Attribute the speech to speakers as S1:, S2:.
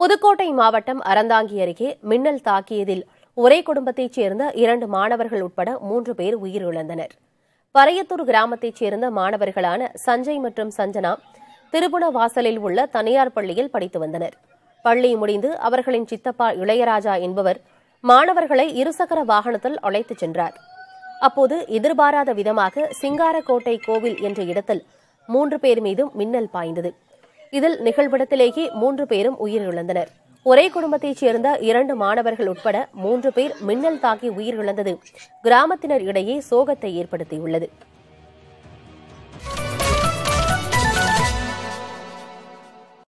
S1: புதுக்கோட்டை மாவட்டம் அறந்தாங்கி அருகே மின்னல் தாக்கியதில் ஒரே குடும்பத்தைச் சேர்ந்த இரண்டு மாணவர்கள் உட்பட மூன்று பேர் உயிரிழந்தனர் பரையத்தூர் கிராமத்தைச் சேர்ந்த மாணவர்களான சஞ்சய் மற்றும் சஞ்சனா திருபுணவாசலில் உள்ள தனியார் பள்ளியில் படித்து வந்தனர் பள்ளி முடிந்து அவர்களின் சித்தப்பா இளையராஜா என்பவர் மாணவர்களை இருசக்கர வாகனத்தில் அழைத்துச் சென்றார் அப்போது எதிர்பாராத விதமாக சிங்காரக்கோட்டை கோவில் என்ற இடத்தில் மூன்று பேர் மீதும் மின்னல் பாய்ந்தது இதில் நிகழ்விடத்திலேயே மூன்று பேரும் உயிரிழந்தனர் ஒரே குடும்பத்தைச் சேர்ந்த இரண்டு மாணவர்கள் உட்பட மூன்று பேர் மின்னல் தாக்கி உயிரிழந்தது கிராமத்தினர் இடையே சோகத்தை ஏற்படுத்தியுள்ளது